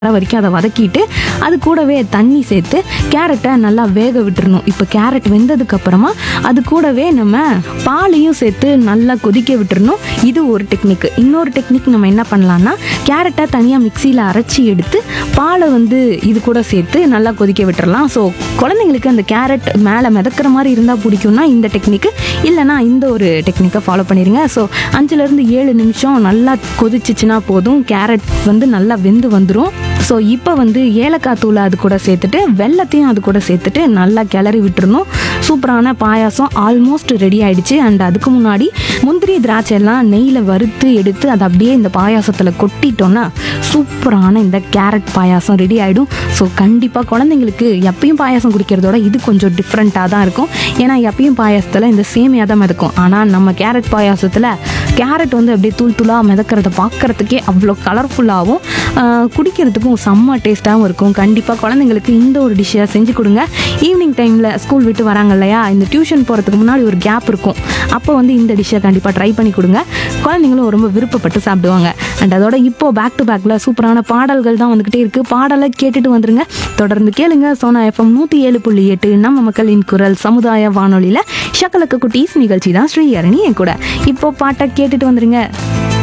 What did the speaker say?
வர வரைக்கும் அதை வதக்கிட்டு அது கூடவே தண்ணி சேர்த்து கேரட்டை நல்லா வேக விட்டுறணும் இப்போ கேரட் வெந்ததுக்கு அப்புறமா அது கூடவே நம்ம பாலையும் சேர்த்து நல்லா கொதிக்க விட்டுறணும் இது ஒரு டெக்னிக் இன்னொரு டெக்னிக் நம்ம என்ன பண்ணலாம்னா கேரட்டை தனியாக மிக்சியில் அரைச்சி எடுத்து பாலை வந்து இது கூட சேர்த்து நல்லா கொதிக்க விட்டுறலாம் ஸோ குழந்தைங்களுக்கு அந்த கேரட் மேலே மிதக்கிற மாதிரி இருந்தால் பிடிக்கும்னா இந்த டெக்னிக்கு இல்லைனா இந்த ஒரு டெக்னிக்கை ஃபாலோ பண்ணிடுங்க ஸோ அஞ்சுலேருந்து ஏழு நிமிஷம் நல்லா கொதிச்சிச்சுன்னா போதும் கேரட் வந்து நல்லா வெந்து வந்துடும் ஸோ இப்போ வந்து ஏலக்காய் தூளை அது கூட சேர்த்துட்டு வெள்ளத்தையும் அது கூட சேர்த்துட்டு நல்லா கிளறி விட்டுறணும் சூப்பரான பாயாசம் ஆல்மோஸ்ட் ரெடி ஆயிடுச்சு அண்ட் அதுக்கு முன்னாடி முந்திரி திராட்சை எல்லாம் நெய்யில் வறுத்து எடுத்து அதை அப்படியே இந்த பாயாசத்தில் கொட்டிட்டோன்னா சூப்பரான இந்த கேரட் பாயாசம் ரெடி ஆகிடும் ஸோ கண்டிப்பாக குழந்தைங்களுக்கு எப்பயும் பாயாசம் குடிக்கிறதோட இது கொஞ்சம் டிஃப்ரெண்ட்டாக தான் இருக்கும் ஏன்னா எப்பயும் பாயாசத்தில் இந்த சேமியா தான் மிதக்கும் ஆனால் நம்ம கேரட் பாயாசத்தில் கேரட் வந்து அப்படியே தூள் தூளாக மிதக்கிறத பார்க்கறதுக்கே அவ்வளோ கலர்ஃபுல்லாகவும் குடிக்கிறதுக்கும் செம்ம டேஸ்ட்டாகவும் இருக்கும் கண்டிப்பாக குழந்தைங்களுக்கு இந்த ஒரு டிஷ்ஷை செஞ்சு கொடுங்க ஈவினிங் டைமில் ஸ்கூல் விட்டு வராங்க இல்லையா இந்த டியூஷன் போகிறதுக்கு முன்னாடி ஒரு கேப் இருக்கும் அப்போ வந்து இந்த டிஷ்ஷை கண்டிப்பாக ட்ரை பண்ணி கொடுங்க குழந்தைங்களும் ரொம்ப விருப்பப்பட்டு சாப்பிடுவாங்க அண்ட் அதோட இப்போ பேக் டு பேக்கில் சூப்பரான பாடல்கள் தான் வந்துக்கிட்டே இருக்குது பாடலை கேட்டுட்டு வந்துருங்க தொடர்ந்து கேளுங்க சோனா எஃப்எம் நூற்றி ஏழு புள்ளி எட்டு நம்ம மக்களின் குரல் சமுதாய வானொலியில் ஷக்கலக்க குட்டீஸ் நிகழ்ச்சி தான் ஸ்ரீஹரணி என் கூட இப்போ பாட்டை கேட்டுட்டு வந்துருங்க